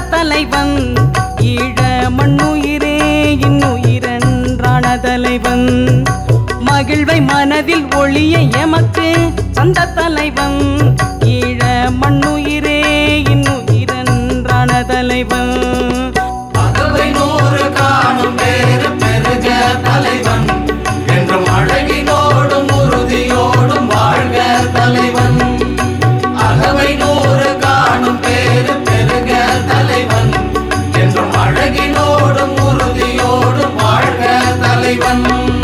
தலைவன் ஈழ மண்ணுயிரே இன்னுயிரென்றான தலைவன் மகிழ்வை மனதில் ஒளிய எமக்கு சந்த தலைவன் ஈழ மண்ணுயிரே இன்னுயிரென்றான தலைவன் பகவை நூறு காணும் பேரு பெருக தலைவன் என்றும் அழகினோடும் உறுதியோடும் வாழ்க தலைவன் அகவை நூறு காணும் பேரு பெருக தலைவன் என்றும் அழகினோடும் உறுதியோடும் வாழ்க தலைவன்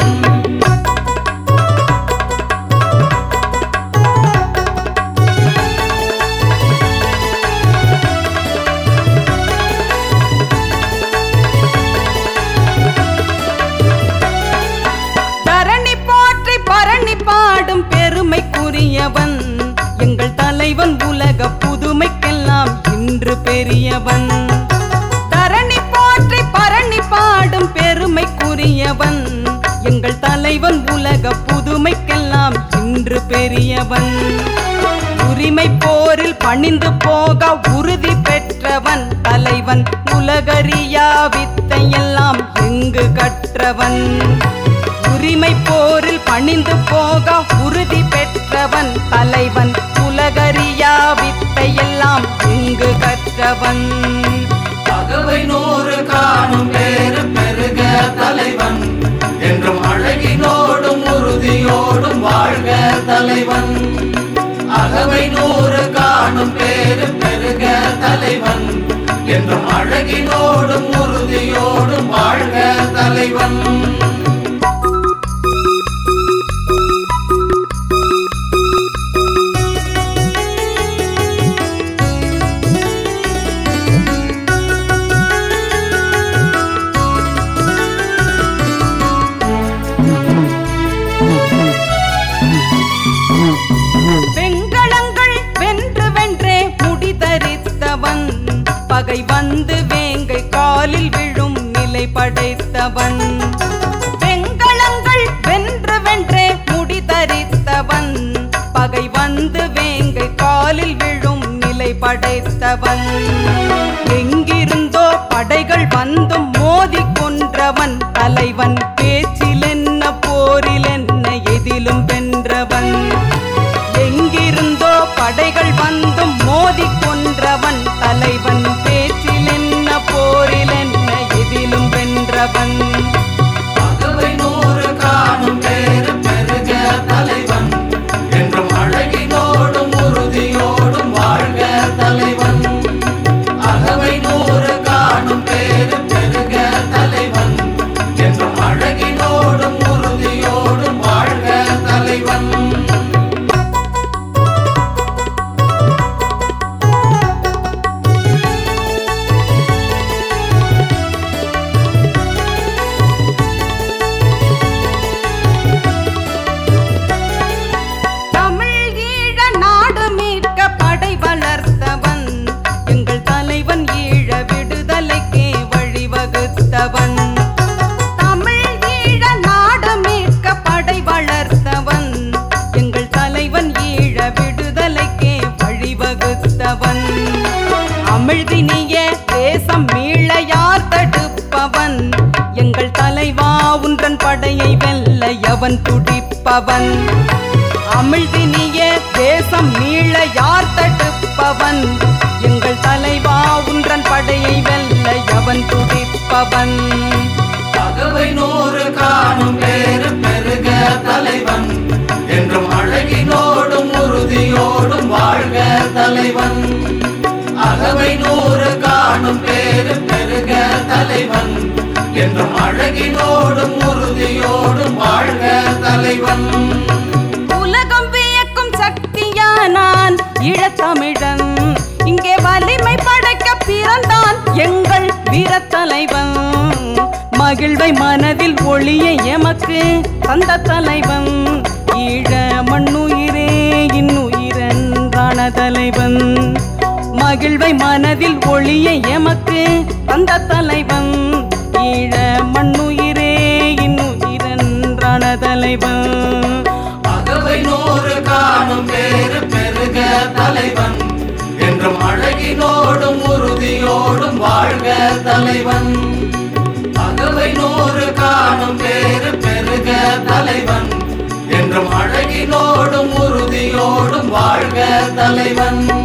தரணி போற்றி பரணி பாடும் பெருமைக்குரியவன் எங்கள் தலைவன் உலக புதுமைக்கெல்லாம் இன்று பெரியவன் தரணி போற்றி பரணி பாடும் பெருமைக்குரியவன் எங்கள் தலைவன் உலக புதுமைக்கெல்லாம் இன்று பெரியவன் உரிமை போரில் பணிந்து போக உறுதி பெற்றவன் தலைவன் உலகறியா வித்தையெல்லாம் எங்கு கற்றவன் உரிமை போரில் பணிந்து போக உறுதி பெற்றவன் தலைவன் உலகறியா வித்தையெல்லாம் எங்கு கற்றவன் பகவை நூறு காணும் பேரு பெருக தலைவன் என்றும் அழகினோடும் உறுதியோடும் வாழ்க தலைவன் அகவை நூறு காணும் பேரு பெருக தலைவன் என்றும் அழகினோடும் உறுதியோடும் வாழ்க தலைவன் வெண்கலங்கள் வென்று வென்றே முடிதரித்தவன் பகை வந்து வேங்கை காலில் விழும் நிலை படைத்தவன் வெண்கலங்கள் வென்று வென்றே முடிதரித்தவன் பகை வந்து வேங்கை காலில் விழும் நிலை படைத்தவன் எங்கிருந்தோ படைகள் வந்தும் மோதி கொன்றவன் தலைவன் பேச்சில் என்ன போரில் என்ன எதிலும் வென்றவன் எங்கிருந்தோ படைகள் வந்தும் மோதி கொன்றவன் தலைவன் பேச்சில் என்ன போரில் என்ன எதிலும் வென்றவன் பகவை நூறு காணும் பேரு பெருக தலைவன் என்றும் அழகினோடும் உறுதியோடும் வாழ்க தலைவன் அகவை நூறு காணும் பேரு பெருக தலைவன் என்றும் அழகினோடும் உறுதியோடும் வாழ்க தலைவன் தமிழ் ஈழ நாடு மீட்க படை வளர்த்தவன் எங்கள் தலைவன் ஈழ விடுதலைக்கே வழிவகுத்தவன் தமிழ் ஈழ நாடு மீட்க படை வளர்த்தவன் எங்கள் தலைவன் ஈழ விடுதலைக்கே வழிவகுத்தவன் அமிழ்தினிய தேசம் மீள யார் தடுப்பவன் எங்கள் தலைவா உன்றன் படையை வெல்ல எவன் துடிப்பவன் அமிழ்தினிய தேசம் மீள யார் தடுப்பவன் எங்கள் தலைவா உன்றன் படையை வெல்ல எவன் துடிப்பவன் பகவை நூறு காணும் பேரு பெருக தலைவன் என்றும் அழகினோடும் உறுதியோடும் வாழ்க தலைவன் அகவை நூறு காணும் பேரு பெருக தலைவன் என்றும் அழகினோடும் உறுதியோடும் வாழ்க தலைவன் உலகம் வியக்கும் சக்தியானான் ஈழத்தமிழன் இங்கே வலிமை படைக்க பிறந்தான் எங்கள் வீரத்தலைவன் மகிழ்வை மனதில் ஒளிய எமக்கு தந்த தலைவன் ஈழ மண்ணுயிரே இன்னுயிரென்றான தலைவன் மகிழ்வை மனதில் ஒளிய எமக்கு தந்த தலைவன் ஈழ மண்ணுயிரே இன்னுயிரென்றான தலைவன் அகவை நூறு காணும் பேரு பெருக தலைவன் என்றும் அழகினோடும் உறுதியோடும் வாழ்க தலைவன்